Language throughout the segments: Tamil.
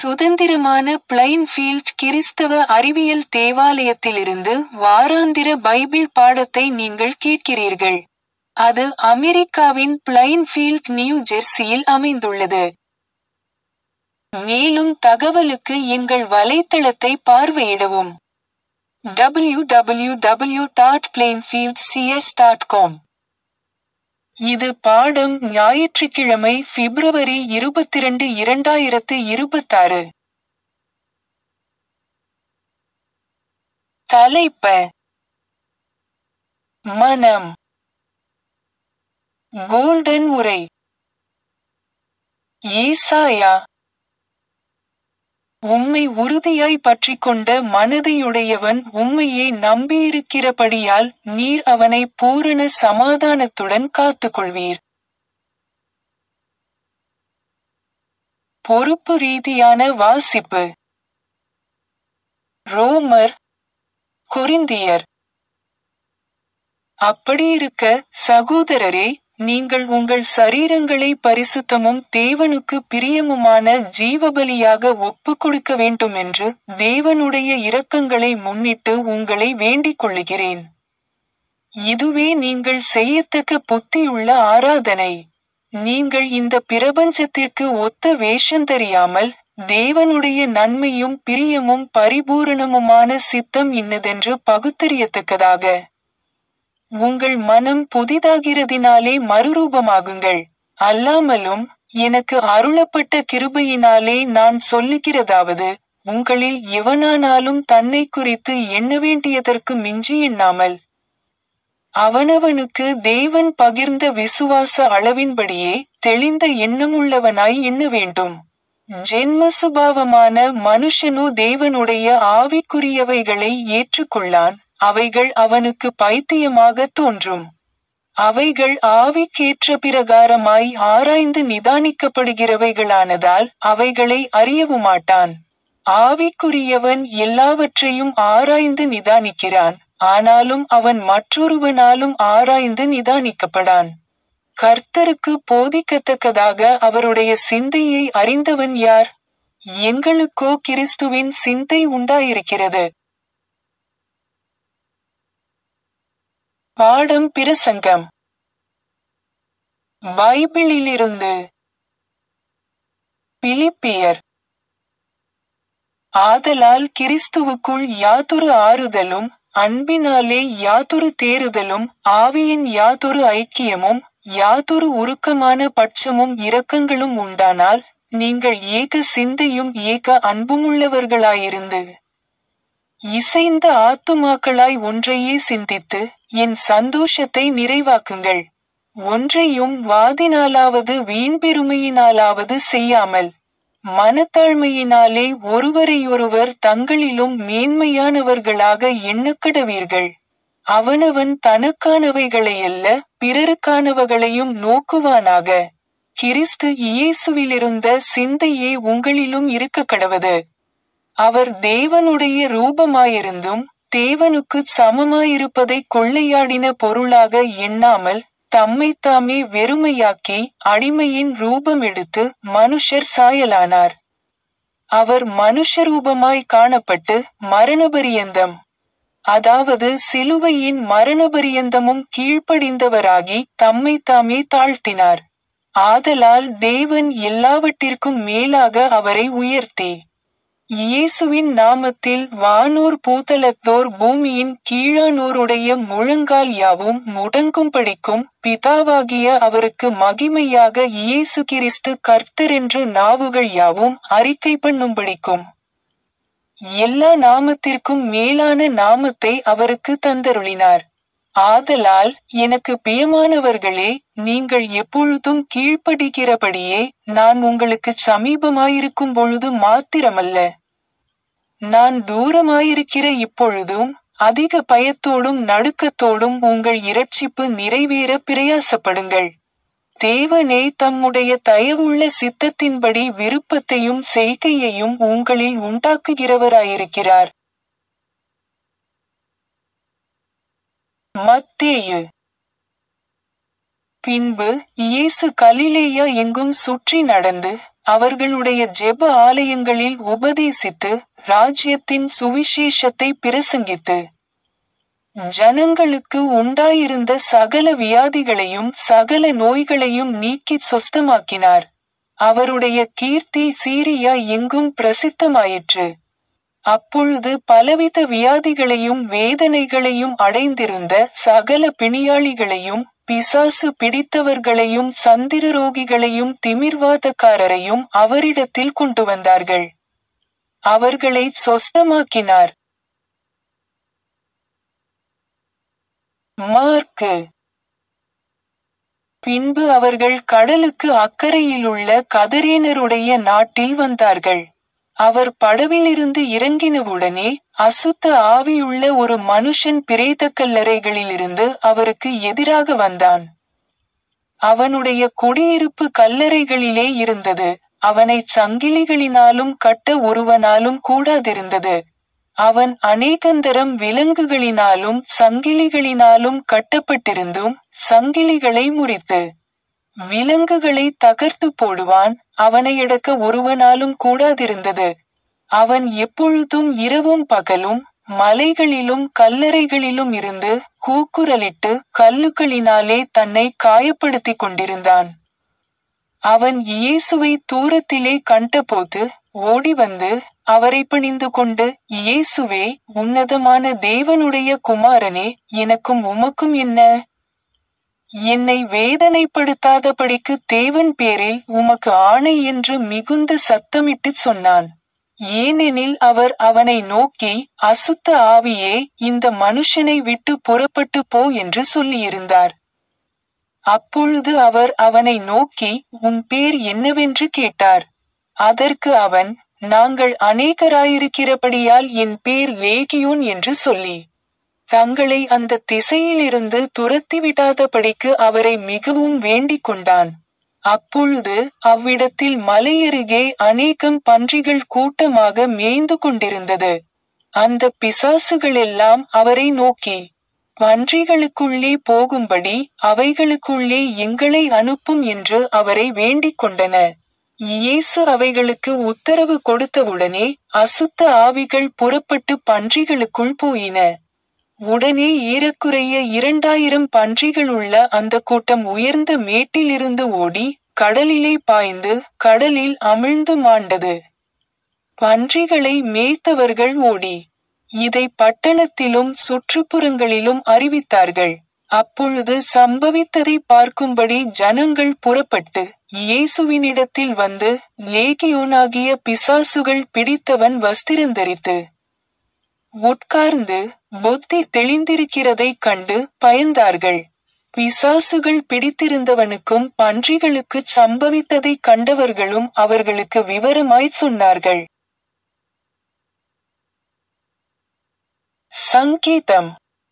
சுதந்திரமான பிளைன்ஃபீல்ட் கிறிஸ்தவ அறிவியல் தேவாலயத்திலிருந்து வாராந்திர பைபிள் பாடத்தை நீங்கள் கேட்கிறீர்கள். அது அமெரிக்காவின் பிளைன்ஃபீல்ட் நியூ ஜெர்சியில் அமைந்துள்ளது. மேலும் தகவலுக்கு எங்கள் வலைத்தளத்தை பார்வையிடவும். www.plainfieldcs.com இது பாடம் ஞாயிற்றுக்கிழமை பிப்ரவரி இருபத்திரண்டு இரண்டாயிரத்து இருபத்தாறு. தலைப்ப மனம் கோல்டன் உரை ஏசாயா உம்மை உறுதியாய் பற்றிக்கொண்ட மனதையுடையவன் உம்மையே நம்பியிருக்கிறபடியால் நீர் அவனை பூரண சமாதானத்துடன் காத்துக்கொள்வீர். பொறுப்பு ரீதியான வாசிப்பு ரோமர் கொரிந்தியர் அப்படியிருக்க சகோதரரே நீங்கள் உங்கள் சரீரங்களை பரிசுத்தமும் தேவனுக்கு பிரியமுமான ஜீவபலியாக ஒப்புக் கொடுக்க வேண்டுமென்று தேவனுடைய இரக்கங்களை முன்னிட்டு உங்களை வேண்டிக் கொள்ளுகிறேன். இதுவே நீங்கள் செய்யத்தக்க புத்தியுள்ள ஆராதனை. நீங்கள் இந்த பிரபஞ்சத்திற்கு ஒத்த வேஷந்தறியாமல் தேவனுடைய நன்மையும் பிரியமும் பரிபூரணமுமான சித்தம் இன்னதென்று பகுத்தறியத்தக்கதாக உங்கள் மனம் புதிதாகிறதினாலே மறுரூபமாகுங்கள். அல்லாமலும் எனக்கு அருளப்பட்ட கிருபையினாலே நான் சொல்லுகிறதாவது உங்களில் எவனானாலும் தன்னைக் குறித்து எண்ண வேண்டியதற்கு மிஞ்சி எண்ணாமல் அவனவனுக்கு தேவன் பகிர்ந்த விசுவாச அளவின்படியே தெளிந்த எண்ணமுள்ளவனாய் எண்ண வேண்டும். ஜென்ம சுபாவமான மனுஷனோ தேவனுடைய ஆவிக்குரியவைகளை ஏற்றுக்கொள்ளான் அவைகள் அவனுக்கு பைத்தியமாக தோன்றும். அவைகள் ஆவிக்கேற்ற பிரகாரமாய் ஆராய்ந்து நிதானிக்கப்படுகிறவைகளானதால் அவைகளை அறியவுமாட்டான். ஆவிக்குரியவன் எல்லாவற்றையும் ஆராய்ந்து நிதானிக்கிறான் ஆனாலும் அவன் மற்றொருவனாலும் ஆராய்ந்து நிதானிக்கப்படான். கர்த்தருக்கு போதிக்கத்தக்கதாக அவருடைய சிந்தையை அறிந்தவன் யார்? எங்களுக்கோ கிறிஸ்துவின் சிந்தை உண்டாயிருக்கிறது. பாடம் பிரசங்கம் பைபிளிலிருந்து பிலிப்பியர் ஆதலால் கிறிஸ்துவுக்குள் யாதொரு ஆறுதலும் அன்பினாலே யாதொரு தேறுதலும் ஆவியின் யாதொரு ஐக்கியமும் யாதொரு உருக்கமான பட்சமும் இரக்கங்களும் உண்டானால் நீங்கள் ஏக சிந்தையும் ஏக அன்புமுள்ளவர்களாயிருந்து இசைந்த ஆத்துமாக்களாய் ஒன்றையே சிந்தித்து என் சந்தோஷத்தை நிறைவாக்குங்கள் ஒன்றையும் வாதினாலாவது வீண்பெருமையினாலாவது செய்யாமல் மனத்தாழ்மையினாலே ஒருவரையொருவர் தங்களிலும் மேன்மையானவர்களாக எண்ணக்கடவீர்கள் அவனவன் தனக்கானவைகளையல்ல பிறருக்கானவகளையும் நோக்குவானாக கிறிஸ்து இயேசுவிலிருந்த சிந்தையே உங்களிலும் இருக்க கடவது அவர் தேவனுடைய ரூபமாயிருந்தும் தேவனுக்குச் சமமாயிருப்பதை கொள்ளையாடின பொருளாக எண்ணாமல் தம்மைத்தாமே வெறுமையாக்கி அடிமையின் ரூபம் எடுத்து மனுஷர் சாயலானார் அவர் மனுஷரூபமாய் காணப்பட்டு மரணபரியந்தம் அதாவது சிலுவையின் மரணபரியந்தமும் கீழ்ப்படிந்தவராகி தம்மைத்தாமே தாழ்த்தினார் ஆதலால் தேவன் எல்லாவற்றிற்கும் மேலாக அவரை உயர்த்தி இயேசுவின் நாமத்தில் வானோர் பூதலத்தோர் பூமியின் கீழானோருடைய முழங்கால் யாவும் முடங்கும்படிக்கும் பிதாவாகிய அவருக்கு மகிமையாக இயேசு கிறிஸ்து கர்த்தரென்று நாவுகள் யாவும் அறிக்கை பண்ணும்படிக்கும் எல்லா நாமத்திற்கும் மேலான நாமத்தை அவருக்கு தந்தருளினார் ஆதலால் எனக்கு பியமானவர்களே நீங்கள் எப்பொழுதும் கீழ்ப்படுகிறபடியே நான் உங்களுக்கு சமீபமாயிருக்கும் பொழுது மாத்திரமல்ல நான் தூரமாயிருக்கிற இப்பொழுதும் அதிக பயத்தோடும் நடுக்கத்தோடும் உங்கள் இரட்சிப்பு நிறைவேற பிரயாசப்படுங்கள் தேவனே தம்முடைய தயவுள்ள சித்தத்தின்படி விருப்பத்தையும் செய்கையையும் உங்களில் உண்டாக்குகிறவராயிருக்கிறார் மத்தேயு பின்பு இயேசு கலிலேயா எங்கும் சுற்றி நடந்து அவர்களுடைய ஜெப ஆலயங்களில் உபதேசித்து ராஜ்யத்தின் சுவிசேஷத்தை பிரசங்கித்து ஜனங்களுக்கு உண்டாயிருந்த சகல வியாதிகளையும் சகல நோய்களையும் நீக்கி சொஸ்தமாக்கினார் அவருடைய கீர்த்தி சீரியா எங்கும் பிரசித்தமாயிற்று அப்பொழுது பலவித வியாதிகளையும் வேதனைகளையும் அடைந்திருந்த சகல பிணியாளிகளையும் பிசாசு பிடித்தவர்களையும் சந்திர ரோகிகளையும் திமிர்வாதக்காரரையும் அவரிடத்தில் கொண்டு வந்தார்கள் அவர்களை சொஸ்தமாக்கினார் மார்க்கு பின்பு அவர்கள் கடலுக்கு அக்கறையிலுள்ள கதரேனருடைய நாட்டில் வந்தார்கள் அவர் படவிலிருந்து இறங்கினவுடனே அசுத்த ஆவியுள்ள ஒரு மனுஷன் பிரேத கல்லறைகளிலிருந்து அவருக்கு எதிராக வந்தான் அவனுடைய குடியிருப்பு கல்லறைகளிலே இருந்தது அவனை சங்கிலிகளினாலும் கட்ட ஒருவனாலும் கூடாதிருந்தது அவன் அநேகந்தரம் விலங்குகளினாலும் சங்கிலிகளினாலும் கட்டப்பட்டிருந்தும் சங்கிலிகளை முறித்து விலங்குகளை தகர்த்து போடுவான் அவனை அடக்க ஒருவனாலும் கூடாதிருந்தது அவன் எப்பொழுதும் இரவும் பகலும் மலைகளிலும் கல்லறைகளிலும் இருந்து கூக்குரலிட்டு கல்லுகளினாலே தன்னை காயப்படுத்திக் கொண்டிருந்தான் அவன் இயேசுவை தூரத்திலே கண்டபோது ஓடி வந்து அவரை பணிந்து கொண்டு இயேசுவே உன்னதமான தேவனுடைய குமாரனே எனக்கும் உமக்கும் என்ன என்னை வேதனைப்படுத்தாதபடிக்கு தேவன் பேரில் உமக்கு ஆணை என்று மிகுந்த சத்தமிட்டு சொன்னான் ஏனெனில் அவர் அவனை நோக்கி அசுத்த ஆவியே இந்த மனுஷனை விட்டு புறப்பட்டு போ என்று சொல்லியிருந்தார் அப்பொழுது அவர் அவனை நோக்கி உன் பேர் என்னவென்று கேட்டார் அதற்கு அவன் நாங்கள் அநேகராயிருக்கிறபடியால் என் பேர் லேகியோன் என்று சொல்லி தங்களை அந்த திசையிலிருந்து துரத்திவிடாதபடிக்கு அவரை மிகவும் வேண்டிக் கொண்டான் அப்பொழுது அவ்விடத்தில் மலையருகே அநேகம் பன்றிகள் கூட்டமாக மேய்ந்து கொண்டிருந்தது அந்த பிசாசுகளெல்லாம் அவரை நோக்கி பன்றிகளுக்குள்ளே போகும்படி அவைகளுக்குள்ளே எங்களை அனுப்பும் என்று அவரை வேண்டிக் கொண்டன இயேசு அவைகளுக்கு உத்தரவு கொடுத்தவுடனே அசுத்த ஆவிகள் புறப்பட்டு பன்றிகளுக்குள் போயின உடனே ஏறக்குறைய இரண்டாயிரம் பன்றிகள் உள்ள அந்த கூட்டம் உயர்ந்த மேட்டிலிருந்து ஓடி கடலிலே பாய்ந்து கடலில் அமிழ்ந்து மாண்டது பன்றிகளை மேய்த்தவர்கள் ஓடி இதை பட்டணத்திலும் சுற்றுப்புறங்களிலும் அறிவித்தார்கள் அப்பொழுது சம்பவித்ததை பார்க்கும்படி ஜனங்கள் புறப்பட்டு இயேசுவினிடத்தில் வந்து லேகியோனாகிய பிசாசுகள் பிடித்தவன் வஸ்திரந்தரித்து உட்கார்ந்து புத்தி தெளிந்திருக்கிறதைக் கண்டு பயந்தார்கள் பிசாசுகள் பிடித்திருந்தவனுக்கும் பன்றிகளுக்கு சம்பவித்ததைக் கண்டவர்களும் அவர்களுக்கு விவரமாய்ச் சொன்னார்கள் சங்கீதம்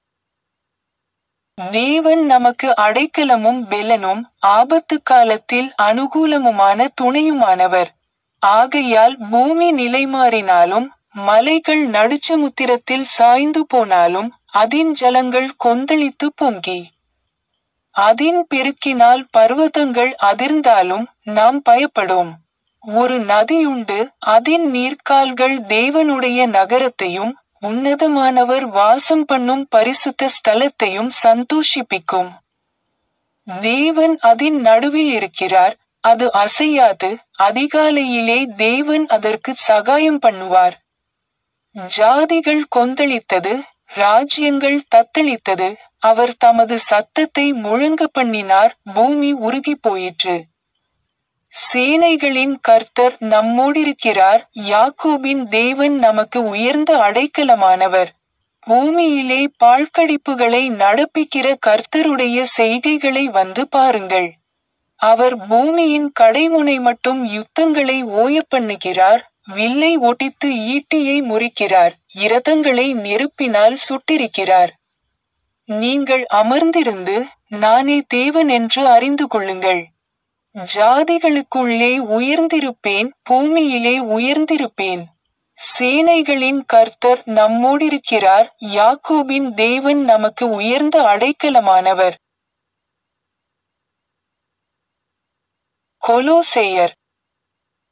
தேவன் நமக்கு அடைக்கலமும் பெலனும் ஆபத்து காலத்தில் அனுகூலமுமான துணையுமானவர் ஆகையால் பூமி நிலைமாறினாலும் மலைகள் நடுச்சமுத்திரத்தில் சாய்ந்து போனாலும் அதின் ஜலங்கள் கொந்தளித்து பொங்கி அதின் பெருக்கினால் பர்வதங்கள் அதிர்ந்தாலும் நாம் பயப்படும் ஒரு நதியுண்டு அதின் நீர்க்கால்கள் தேவனுடைய நகரத்தையும் உன்னதமானவர் வாசம் பண்ணும் பரிசுத்த ஸ்தலத்தையும் சந்தோஷிப்பிக்கும் தேவன் அதின் நடுவில் இருக்கிறார் அது அசையாது அதிகாலையிலே தேவன் அதற்கு சகாயம் பண்ணுவார் ஜாதிகள் கொந்தளித்தது ராஜ்யங்கள் தத்தளித்தது அவர் தமது சத்தத்தை முழங்க பண்ணினார் பூமி உருகி போயிற்று சேனைகளின் கர்த்தர் நம்மோடிருக்கிறார் யாக்கோபின் தேவன் நமக்கு உயர்ந்த அடைக்கலமானவர் பூமியிலே பாழ்கடிப்புகளை நடப்பிக்கிற கர்த்தருடைய செய்கைகளை வந்து பாருங்கள் அவர் பூமியின் கடைமுனை மட்டும் யுத்தங்களை ஓய பண்ணுகிறார் வில்லை ஒட்டித்து ஈட்டியை முறிக்கிறார் இரதங்களை நெருப்பினால் சுட்டிருக்கிறார் நீங்கள் அமர்ந்திருந்து நானே தேவன் என்று அறிந்து கொள்ளுங்கள் ஜாதிகளுக்குள்ளே உயர்ந்திருப்பேன் பூமியிலே உயர்ந்திருப்பேன் சேனைகளின் கர்த்தர் நம்மோடிருக்கிறார் யாக்கோபின் தேவன் நமக்கு உயர்ந்த அடைக்கலமானவர் கொலோசேயர்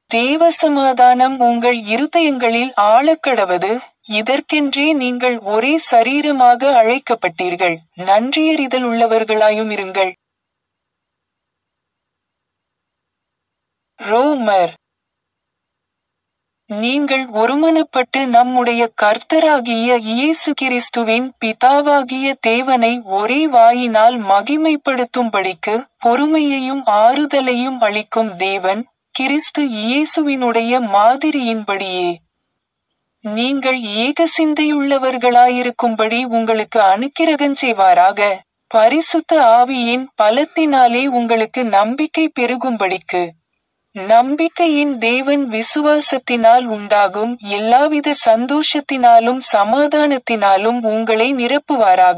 தேவ சமாதானம் உங்கள் இருதயங்களில் ஆழக்கடவது இதற்கென்றே நீங்கள் ஒரே சரீரமாக அழைக்கப்பட்டீர்கள் நன்றியறிதல் உள்ளவர்களாயும் இருங்கள் ரோமர் நீங்கள் ஒருமனப்பட்டு நம்முடைய கர்த்தராகிய இயேசு கிறிஸ்துவின் பிதாவாகிய தேவனை ஒரே வாயினால் மகிமைப்படுத்தும்படிக்கு பொறுமையையும் ஆறுதலையும் அளிக்கும் தேவன் கிறிஸ்து இயேசுவினுடைய மாதிரியின்படியே நீங்கள் ஏக சிந்தையுள்ளவர்களாயிருக்கும்படி உங்களுக்கு அனுக்கிரகம் செய்வாராக பரிசுத்த ஆவியின் பலத்தினாலே உங்களுக்கு நம்பிக்கை பெருகும்படிக்கு நம்பிக்கையின் தேவன் விசுவாசத்தினால் உண்டாகும் எல்லாவித சந்தோஷத்தினாலும் சமாதானத்தினாலும் உங்களை நிரப்புவாராக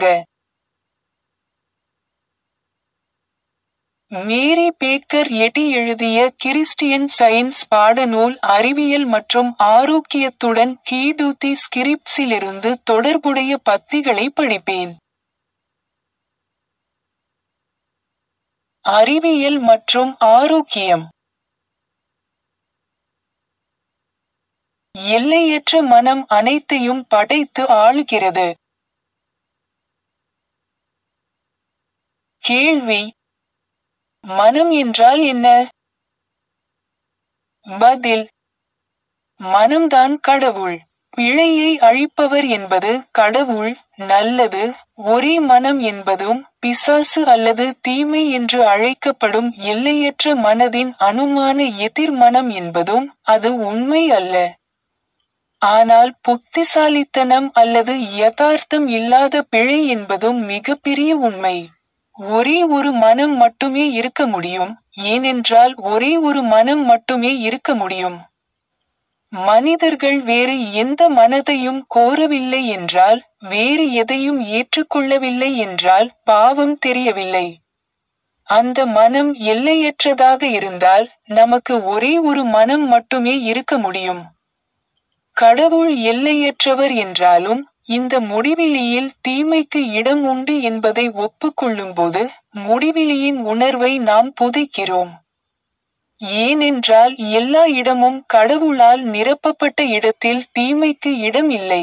மேரி பேக்கர் எட்டி எழுதிய கிறிஸ்டியன் சயின்ஸ் பாடநூல் அறிவியல் மற்றும் ஆரோக்கியத்துடன் கீடூத்தி ஸ்கிரிப்ஸிலிருந்து தொடர்புடைய பத்திகளை படிப்பேன் அறிவியல் மற்றும் ஆரோக்கியம் எல்லையற்ற மனம் அனைத்தையும் படைத்து ஆளுகிறது கேள்வி மனம் என்றால் என்ன பதில் மனம்தான் கடவுள் பிழையை அழிப்பவர் என்பது கடவுள் நல்லது ஒரே மனம் என்பதும் பிசாசு அல்லது தீமை என்று அழைக்கப்படும் எல்லையற்ற மனதின் அனுமான எதிர்மனம் என்பதும் அது உண்மை அல்ல ஆனால் புத்திசாலித்தனம் அல்லது யதார்த்தம் இல்லாத பிழை என்பதும் மிகப்பெரிய உண்மை ஒரே ஒரு மனம் மட்டுமே இருக்க முடியும் ஏனென்றால் ஒரே ஒரு மனம் மட்டுமே இருக்க முடியும் மனிதர்கள் வேறு எந்த மனதையும் கோரவில்லை என்றால் வேறு எதையும் ஏற்றுக்கொள்ளவில்லை என்றால் பாவம் தெரியவில்லை அந்த மனம் எல்லையற்றதாக இருந்தால் நமக்கு ஒரே ஒரு மனம் மட்டுமே இருக்க முடியும் கடவுள் எல்லையற்றவர் என்றாலும் இந்த முடிவிலியில் தீமைக்கு இடம் உண்டு என்பதை ஒப்புக்கொள்ளும்போது முடிவிலியின் உணர்வை நாம் புதைக்கிறோம் ஏனென்றால் எல்லா இடமும் கடவுளால் நிரப்பப்பட்ட இடத்தில் தீமைக்கு இடம் இல்லை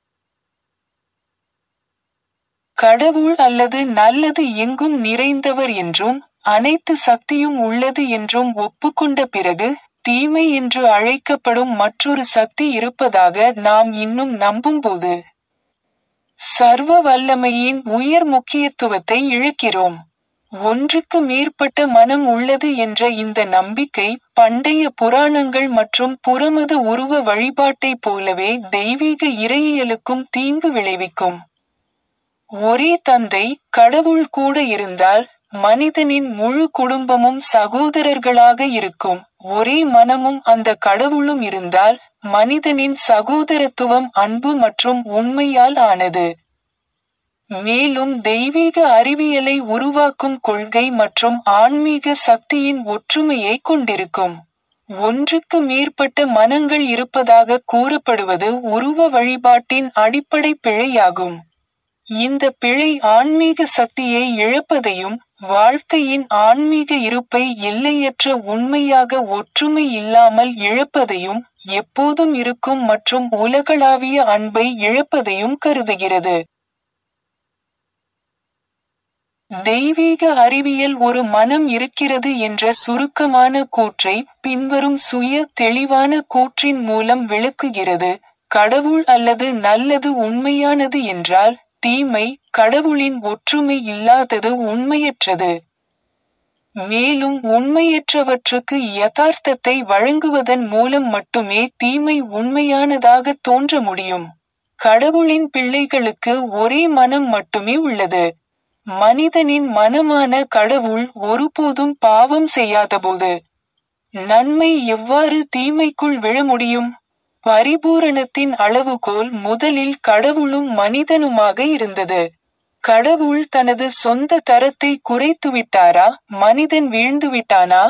கடவுள் அல்லது நல்லது எங்கும் நிறைந்தவர் என்றும் அனைத்து சக்தியும் உள்ளது என்றும் ஒப்புக்கொண்ட பிறகு தீமை என்று அழைக்கப்படும் மற்றொரு சக்தி இருப்பதாக நாம் இன்னும் நம்பும்போது சர்வ வல்லமையின் உயர் முக்கியத்துவத்தை இழக்கிறோம் ஒன்றுக்கு மேற்பட்ட மனம் உள்ளது என்ற இந்த நம்பிக்கை பண்டைய புராணங்கள் மற்றும் புறமத உருவ வழிபாட்டைப் போலவே தெய்வீக இறையியலுக்கும் தீங்கு விளைவிக்கும் ஒரே தந்தை கடவுள் கூட இருந்தால் மனிதனின் முழு குடும்பமும் சகோதரர்களாக இருக்கும் ஒரே மனமும் அந்த கடவுளும் இருந்தால் மனிதனின் சகோதரத்துவம் அன்பு மற்றும் உண்மையால் ஆனது மேலும் தெய்வீக அறிவியலை உருவாக்கும் கொள்கை மற்றும் ஆன்மீக சக்தியின் ஒற்றுமையை கொண்டிருக்கும் ஒன்றுக்கு மேற்பட்ட மனங்கள் இருப்பதாக கூறப்படுவது உருவ வழிபாட்டின் அடிப்படை பிழையாகும் இந்த பிழை ஆன்மீக சக்தியை இழப்பதையும் வாழ்க்கையின் ஆன்மீக இருப்பை எல்லையற்ற உண்மையாக ஒற்றுமை இல்லாமல் இழப்பதையும் எப்போதும் இருக்கும் மற்றும் உலகளாவிய அன்பை இழப்பதையும் கருதுகிறது தெய்வீக அறிவியல் ஒரு மனம் இருக்கிறது என்ற சுருக்கமான கூற்றை பின்வரும் சுய தெளிவான கூற்றின் மூலம் விளக்குகிறது கடவுள் அல்லது நல்லது உண்மையானது என்றால் தீமை கடவுளின் ஒற்றுமை இல்லாதது உண்மையற்றது மேலும் உண்மையற்றவற்றுக்கு யதார்த்தத்தை வழங்குவதன் மூலம் மட்டுமே தீமை உண்மையானதாக தோன்ற முடியும் கடவுளின் பிள்ளைகளுக்கு ஒரே மனம் மட்டுமே உள்ளது மனிதனின் மனமான கடவுள் ஒருபோதும் பாவம் செய்யாதபோது நன்மை எவ்வாறு தீமைக்குள் விழ முடியும் பரிபூரணத்தின் அளவுகோல் முதலில் கடவுளும் மனிதனுமாக இருந்தது கடவுள் தனது சொந்த தரத்தை குறைத்து விட்டாரா மனிதன் வீழ்ந்து விட்டானா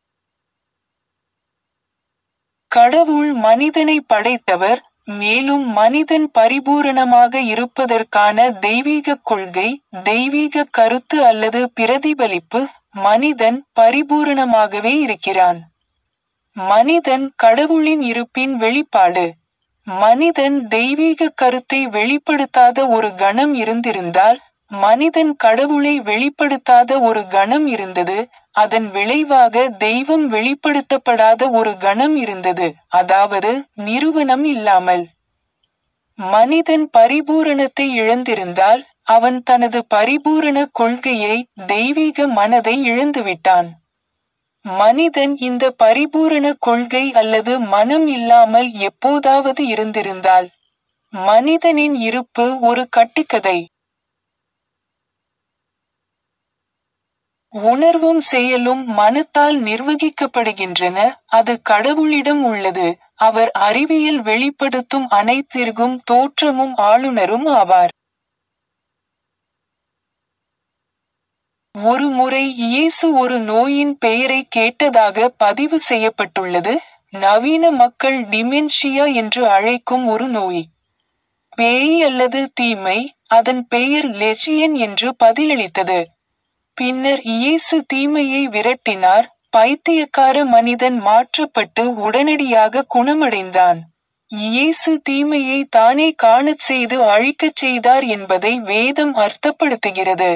கடவுள் மனிதனை படைத்தவர் மேலும் மனிதன் பரிபூரணமாக இருப்பதற்கான தெய்வீக கொள்கை தெய்வீக கருத்து அல்லது பிரதிபலிப்பு மனிதன் பரிபூரணமாகவே இருக்கிறான் மனிதன் கடவுளின் இருப்பின் வெளிப்பாடு மனிதன் தெய்வீக கருத்தை வெளிப்படுத்தாத ஒரு கணம் இருந்திருந்தால் மனிதன் கடவுளை வெளிப்படுத்தாத ஒரு கணம் இருந்தது அதன் விளைவாக தெய்வம் வெளிப்படுத்தப்படாத ஒரு கணம் இருந்தது அதாவது நிறுவனம் இல்லாமல் மனிதன் பரிபூரணத்தை இழந்திருந்தால் அவன் தனது பரிபூரண கொள்கையை தெய்வீக மனதை இழந்துவிட்டான் மனிதன் இந்த பரிபூரண கொள்கை அல்லது மனம் இல்லாமல் எப்போதாவது இருந்திருந்தால் மனிதனின் இருப்பு ஒரு கட்டுக்கதை உணர்வும் செயலும் மனத்தால் நிர்வகிக்கப்படுகின்றன அது கடவுளிடம் உள்ளது அவர் அறிவியல் வெளிப்படுத்தும் அனைத்திற்கும் தோற்றமும் ஆளுநரும் ஆவார் ஒரு முறை இயேசு ஒரு நோயின் பெயரை கேட்டதாக பதிவு செய்யப்பட்டுள்ளது நவீன மக்கள் டிமென்ஷியா என்று அழைக்கும் ஒரு நோய் பேய் அல்லது தீமை அதன் பெயர் லெஜியன் என்று பதிலளித்தது பின்னர் இயேசு தீமையை விரட்டினார் பைத்தியக்கார மனிதன் மாற்றப்பட்டு உடனடியாக குணமடைந்தான் இயேசு தீமையை தானே காணச் செய்து அழிக்கச் செய்தார் என்பதை வேதம் அர்த்தப்படுத்துகிறது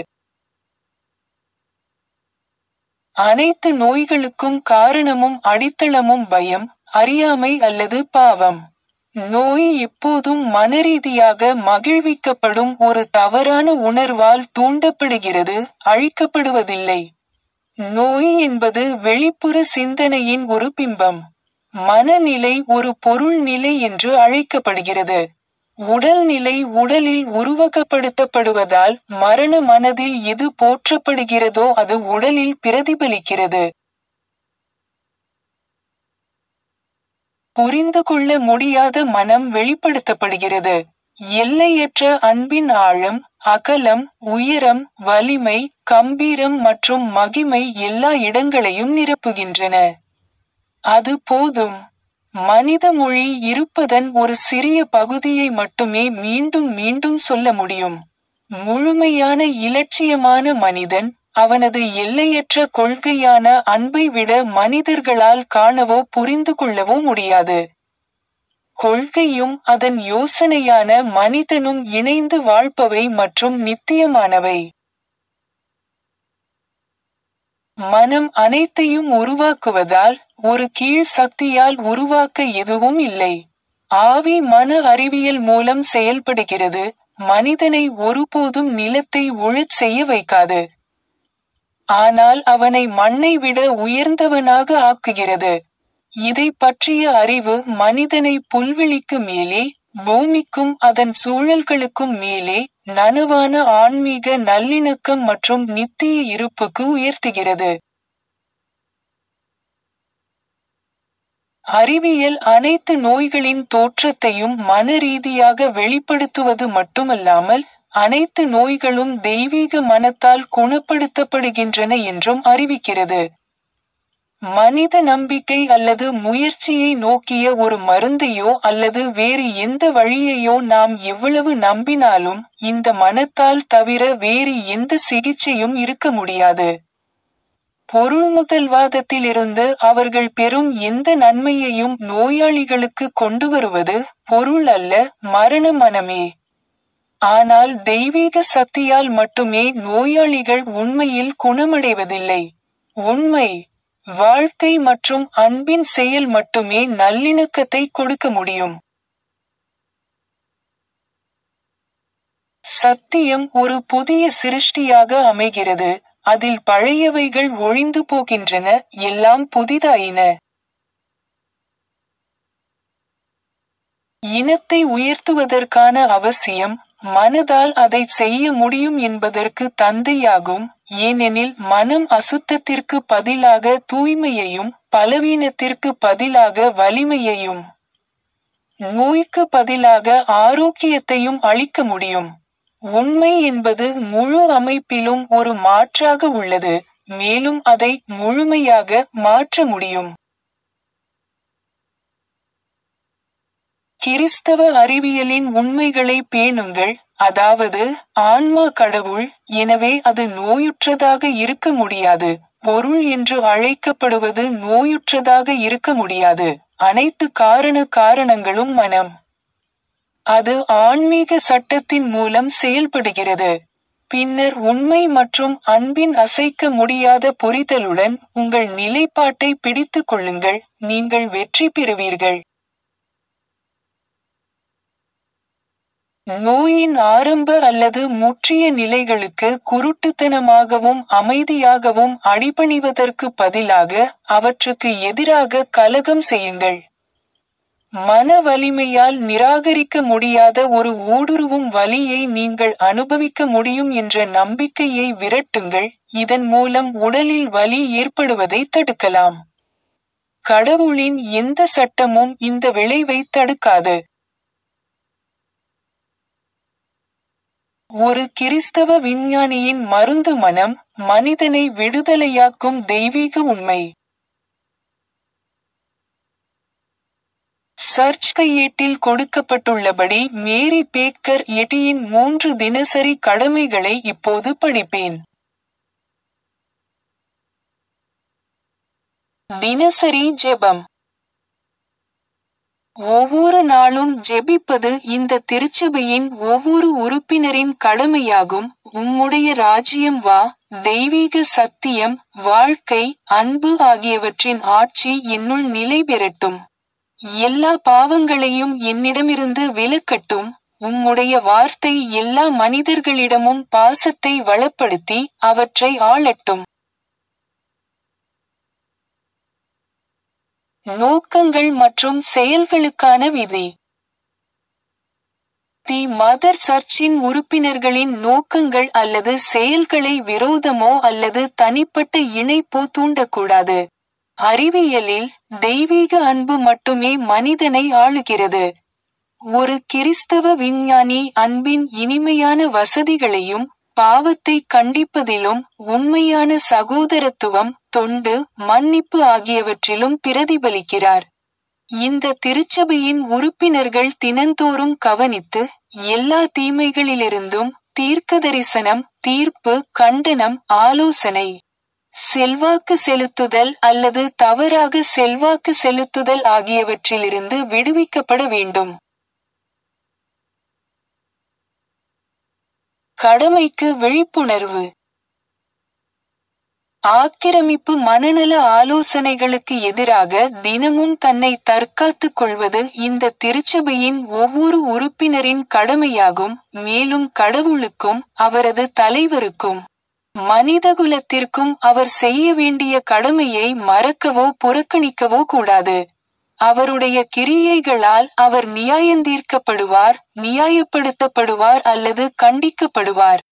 அனைத்து நோய்களுக்கும் காரணமும் அடித்தளமும் பயம் அறியாமை அல்லது பாவம் நோய் எப்போதும் மனரீதியாக மகிழ்விக்கப்படும் ஒரு தவறான உணர்வால் தூண்டப்படுகிறது அழிக்கப்படுவதில்லை நோய் என்பது வெளிப்புற சிந்தனையின் ஒரு பிம்பம் மனநிலை ஒரு பொருள் நிலை என்று அழைக்கப்படுகிறது உடல் நிலை உடலில் உருவகப்படுத்தப்படுவதால் மரண மனதில் எது போற்றப்படுகிறதோ அது உடலில் பிரதிபலிக்கிறது புரிந்து கொள்ள முடியாத மனம் வெளிப்படுத்தப்படுகிறது எல்லையற்ற அன்பின் ஆழம் அகலம் உயரம் வலிமை கம்பீரம் மற்றும் மகிமை எல்லா இடங்களையும் நிரப்புகின்றன அது போதும் மனித மொழி இருப்பதன் ஒரு சிறிய பகுதியை மட்டுமே மீண்டும் மீண்டும் சொல்ல முடியும் முழுமையான இலட்சியமான மனிதன் அவனது எல்லையற்ற கொள்கையான அன்பை விட மனிதர்களால் காணவோ புரிந்து கொள்ளவோ முடியாது கொள்கையும் அதன் யோசனையான மனிதனும் இணைந்து வாழ்ப்பவை மற்றும் நித்தியமானவை மனம் அனைத்தையும் உருவாக்குவதால் ஒரு கீழ் சக்தியால் உருவாக்க எதுவும் இல்லை ஆவி மன அறிவியல் மூலம் செயல்படுகிறது மனிதனை ஒருபோதும் நிலத்தை உழச் செய்ய வைக்காது ஆனால் அவனை மண்ணை விட உயர்ந்தவனாக ஆக்குகிறது இதை பற்றிய அறிவு மனிதனை புல்வெளிக்கு மேலே பூமிக்கும் அதன் சூழல்களுக்கும் மேலே நனவான ஆன்மீக நல்லிணக்கம் மற்றும் நித்திய இருப்புக்கு உயர்த்துகிறது அறிவியல் அனைத்து நோய்களின் தோற்றத்தையும் மன ரீதியாக வெளிப்படுத்துவது மட்டுமல்லாமல் அனைத்து நோய்களும் தெய்வீக மனத்தால் குணப்படுத்தப்படுகின்றன என்றும் அறிவிக்கிறது மனித நம்பிக்கை அல்லது முயற்சியை நோக்கிய ஒரு மருந்தையோ அல்லது வேறு எந்த வழியையோ நாம் எவ்வளவு நம்பினாலும் இந்த மனத்தால் தவிர வேறு எந்த சிகிச்சையும் இருக்க முடியாது பொருள்முதல்வாதத்திலிருந்து அவர்கள் பெறும் எந்த நன்மையையும் நோயாளிகளுக்கு கொண்டு வருவது பொருள் அல்ல மரண மனமே ஆனால் தெய்வீக சக்தியால் மட்டுமே நோயாளிகள் உண்மையில் குணமடைவதில்லை உண்மை வாழ்க்கை மற்றும் அன்பின் செயல் மட்டுமே நல்லிணக்கத்தை கொடுக்க முடியும் சத்தியம் ஒரு புதிய சிருஷ்டியாக அமைகிறது அதில் பழையவைகள் ஒழிந்து போகின்றன எல்லாம் புதிதாயின இனத்தை உயர்த்துவதற்கான அவசியம் மனதால் அதை செய்ய முடியும் என்பதற்கு தந்தையாகும் ஏனெனில் மனம் அசுத்தத்திற்கு பதிலாக தூய்மையையும் பலவீனத்திற்கு பதிலாக வலிமையையும் நோய்க்கு பதிலாக ஆரோக்கியத்தையும் அளிக்க முடியும் உண்மை என்பது முழு அமைப்பிலும் ஒரு மாற்றாக உள்ளது மேலும் அதை முழுமையாக மாற்ற முடியும் கிறிஸ்தவ அறிவியலின் உண்மைகளை பேணுங்கள் அதாவது ஆன்மா கடவுள் எனவே அது நோயுற்றதாக இருக்க முடியாது பொருள் என்று அழைக்கப்படுவது நோயுற்றதாக இருக்க முடியாது அனைத்து காரண காரணங்களும் மனம் அது ஆன்மீக சட்டத்தின் மூலம் செயல்படுகிறது பின்னர் உண்மை மற்றும் அன்பின் அசைக்க முடியாத புரிதலுடன் உங்கள் நிலைப்பாட்டை பிடித்துக் கொள்ளுங்கள் நீங்கள் வெற்றி பெறுவீர்கள் நோயின் ஆரம்ப அல்லது முற்றிய நிலைகளுக்கு குருட்டுத்தனமாகவும் அமைதியாகவும் அடிபணிவதற்கு பதிலாக அவற்றுக்கு எதிராக கலகம் செய்யுங்கள் மன வலிமையால் நிராகரிக்க முடியாத ஒரு ஊடுருவும் வலியை நீங்கள் அனுபவிக்க முடியும் என்ற நம்பிக்கையை விரட்டுங்கள் இதன் மூலம் உடலில் வலி ஏற்படுவதை தடுக்கலாம் கடவுளின் எந்த சட்டமும் இந்த விளைவை தடுக்காது ஒரு கிறிஸ்தவ விஞ்ஞானியின் மருந்து மனம் மனிதனை விடுதலையாக்கும் தெய்வீக உண்மை சர்ச் கையேட்டில் கொடுக்கப்பட்டுள்ளபடி மேரி பேக்கர் எட்டியின் மூன்று தினசரி கடமைகளை இப்போது படிப்பேன் தினசரி ஜெபம் ஒவ்வொரு நாளும் ஜெபிப்பது இந்த திருச்சபையின் ஒவ்வொரு உறுப்பினரின் கடமையாகும் உம்முடைய ராஜ்யம் வா தெய்வீக சத்தியம் வாழ்க்கை அன்பு ஆகியவற்றின் ஆட்சி என்னுள் நிலை பெறட்டும் எல்லா பாவங்களையும் என்னிடமிருந்து விலக்கட்டும் உம்முடைய வார்த்தை எல்லா மனிதர்களிடமும் பாசத்தை வளப்படுத்தி அவற்றை ஆளட்டும் நோக்கங்கள் மற்றும் செயல்களுக்கான விதி தி மதர் சர்ச்சின் உறுப்பினர்களின் நோக்கங்கள் அல்லது செயல்களை விரோதமோ அல்லது தனிப்பட்ட இணைப்போ தூண்டக்கூடாது அறிவியலில் தெய்வீக அன்பு மட்டுமே மனிதனை ஆளுகிறது ஒரு கிறிஸ்தவ விஞ்ஞானி அன்பின் இனிமையான வசதிகளையும் பாவத்தை கண்டிப்பதிலும் உண்மையான சகோதரத்துவம் தொண்டு மன்னிப்பு ஆகியவற்றிலும் பிரதிபலிக்கிறார் இந்த திருச்சபையின் உறுப்பினர்கள் தினந்தோறும் கவனித்து எல்லா தீமைகளிலிருந்தும் தீர்க்க தரிசனம் தீர்ப்பு கண்டனம் ஆலோசனை செல்வாக்கு செலுத்துதல் அல்லது தவறாக செல்வாக்கு செலுத்துதல் ஆகியவற்றிலிருந்து விடுவிக்கப்பட வேண்டும் கடமைக்கு விழிப்புணர்வு ஆக்கிரமிப்பு மனநல ஆலோசனைகளுக்கு எதிராக தினமும் தன்னை தற்காத்துக் கொள்வது இந்த திருச்சபையின் ஒவ்வொரு உறுப்பினரின் கடமையாகும் மேலும் கடவுளுக்கும் அவரது தலைவருக்கும் மனிதகுலத்திற்கும் அவர் செய்ய வேண்டிய கடமையை மறக்கவோ புறக்கணிக்கவோ கூடாது அவருடைய கிரியைகளால் அவர் நியாயந்தீர்க்கப்படுவார் நியாயப்படுத்தப்படுவார் அல்லது கண்டிக்கப்படுவார்